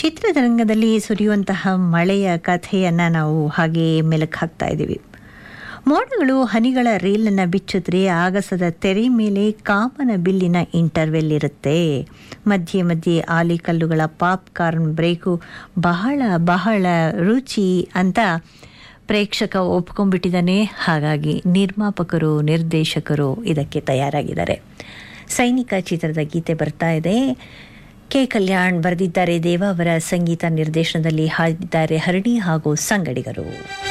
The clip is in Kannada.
ಚಿತ್ರರಂಗದಲ್ಲಿ ಸುರಿಯುವಂತಹ ಮಳೆಯ ಕಥೆಯನ್ನು ನಾವು ಹಾಗೆ ಮೆಲುಕು ಹಾಕ್ತಾ ಇದ್ದೀವಿ ಮೋಡಗಳು ಹನಿಗಳ ರೀಲನ್ನು ಬಿಚ್ಚಿದ್ರೆ ಆಗಸದ ತೆರೆ ಮೇಲೆ ಕಾಮನ ಬಿಲ್ಲಿನ ಇಂಟರ್ವೆಲ್ ಇರುತ್ತೆ ಮಧ್ಯೆ ಮಧ್ಯೆ ಆಲಿಕಲ್ಲುಗಳ ಪಾಪ್ಕಾರ್ನ್ ಬ್ರೇಕು ಬಹಳ ಬಹಳ ರುಚಿ ಅಂತ ಪ್ರೇಕ್ಷಕ ಒಪ್ಕೊಂಡ್ಬಿಟ್ಟಿದ್ದಾನೆ ಹಾಗಾಗಿ ನಿರ್ಮಾಪಕರು ನಿರ್ದೇಶಕರು ಇದಕ್ಕೆ ತಯಾರಾಗಿದ್ದಾರೆ ಸೈನಿಕ ಚಿತ್ರದ ಗೀತೆ ಬರ್ತಾ ಇದೆ ಕೆ ಕಲ್ಯಾಣ್ ಬರೆದಿದ್ದಾರೆ ದೇವ ಅವರ ಸಂಗೀತ ನಿರ್ದೇಶನದಲ್ಲಿ ಹಾಡಿದ್ದಾರೆ ಹರಣಿ ಹಾಗೂ ಸಂಗಡಿಗರು